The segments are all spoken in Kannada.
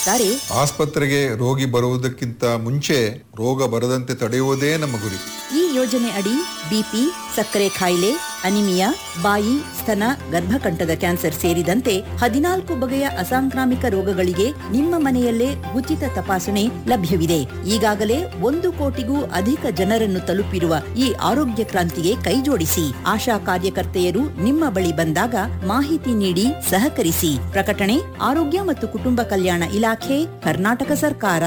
ತಿಳಿಸುತ್ತಾರೆ ಆಸ್ಪತ್ರೆಗೆ ರೋಗಿ ಬರುವುದಕ್ಕಿಂತ ಮುಂಚೆ ರೋಗ ಬರದಂತೆ ತಡೆಯುವುದೇ ನಮ್ಮ ಗುರಿ ಈ ಯೋಜನೆ ಅಡಿ ಬಿಪಿ ಸಕ್ಕರೆ ಕಾಯಿಲೆ ಅನಿಮಿಯಾ ಬಾಯಿ ಸ್ತನ ಗರ್ಭಕಂಠದ ಕ್ಯಾನ್ಸರ್ ಸೇರಿದಂತೆ ಹದಿನಾಲ್ಕು ಬಗೆಯ ಅಸಾಂಕ್ರಾಮಿಕ ರೋಗಗಳಿಗೆ ನಿಮ್ಮ ಮನೆಯಲ್ಲೇ ಉಚಿತ ತಪಾಸಣೆ ಲಭ್ಯವಿದೆ ಈಗಾಗಲೇ ಒಂದು ಕೋಟಿಗೂ ಅಧಿಕ ಜನರನ್ನು ತಲುಪಿರುವ ಈ ಆರೋಗ್ಯ ಕ್ರಾಂತಿಗೆ ಕೈಜೋಡಿಸಿ ಆಶಾ ಕಾರ್ಯಕರ್ತೆಯರು ನಿಮ್ಮ ಬಳಿ ಬಂದಾಗ ಮಾಹಿತಿ ನೀಡಿ ಸಹಕರಿಸಿ ಪ್ರಕಟಣೆ ಆರೋಗ್ಯ ಮತ್ತು ಕುಟುಂಬ ಕಲ್ಯಾಣ ಇಲಾಖೆ ಕರ್ನಾಟಕ ಸರ್ಕಾರ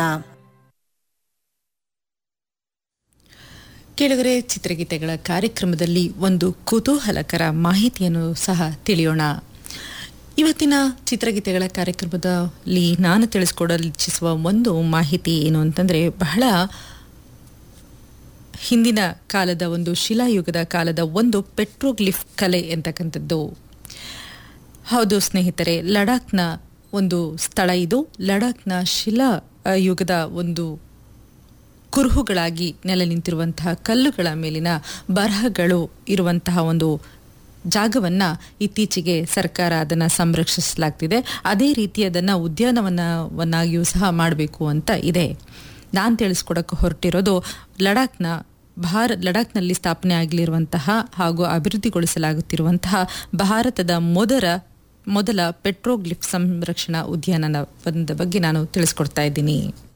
ಕೆಳಗರೆ ಚಿತ್ರಗೀತೆಗಳ ಕಾರ್ಯಕ್ರಮದಲ್ಲಿ ಒಂದು ಕುತೂಹಲಕರ ಮಾಹಿತಿಯನ್ನು ಸಹ ತಿಳಿಯೋಣ ಇವತ್ತಿನ ಚಿತ್ರಗೀತೆಗಳ ಕಾರ್ಯಕ್ರಮದಲ್ಲಿ ನಾನು ತಿಳಿಸ್ಕೊಡಲು ಇಚ್ಛಿಸುವ ಒಂದು ಮಾಹಿತಿ ಏನು ಅಂತಂದರೆ ಬಹಳ ಹಿಂದಿನ ಕಾಲದ ಒಂದು ಶಿಲಾಯುಗದ ಕಾಲದ ಒಂದು ಪೆಟ್ರೋಗ್ಲಿಫ್ ಕಲೆ ಅಂತಕ್ಕಂಥದ್ದು ಹೌದು ಸ್ನೇಹಿತರೆ ಲಡಾಖ್ನ ಒಂದು ಸ್ಥಳ ಇದು ಲಡಾಖ್ನ ಶಿಲಾ ಆ, ಯುಗದ ಒಂದು ಕುರುಹುಗಳಾಗಿ ನೆಲೆ ನಿಂತಿರುವಂತಹ ಕಲ್ಲುಗಳ ಮೇಲಿನ ಬರಹಗಳು ಇರುವಂತಹ ಒಂದು ಜಾಗವನ್ನ ಇತ್ತೀಚೆಗೆ ಸರ್ಕಾರ ಅದನ್ನ ಸಂರಕ್ಷಿಸಲಾಗ್ತಿದೆ ಅದೇ ರೀತಿ ಅದನ್ನ ಉದ್ಯಾನವನವನ್ನಾಗಿಯೂ ಸಹ ಮಾಡಬೇಕು ಅಂತ ಇದೆ ನಾನು ತಿಳಿಸ್ಕೊಡಕ್ಕೆ ಹೊರಟಿರೋದು ಲಡಾಖ್ನ ಭಾರ ಲಡಾಖ್ನಲ್ಲಿ ಸ್ಥಾಪನೆ ಆಗಲಿರುವಂತಹ ಹಾಗೂ ಅಭಿವೃದ್ಧಿಗೊಳಿಸಲಾಗುತ್ತಿರುವಂತಹ ಭಾರತದ ಮೊದಲ ಮೊದಲ ಪೆಟ್ರೋಗ್ಲಿಫ್ ಸಂರಕ್ಷಣಾ ಉದ್ಯಾನವನದ ಬಗ್ಗೆ ನಾನು ತಿಳಿಸ್ಕೊಡ್ತಾ ಇದ್ದೀನಿ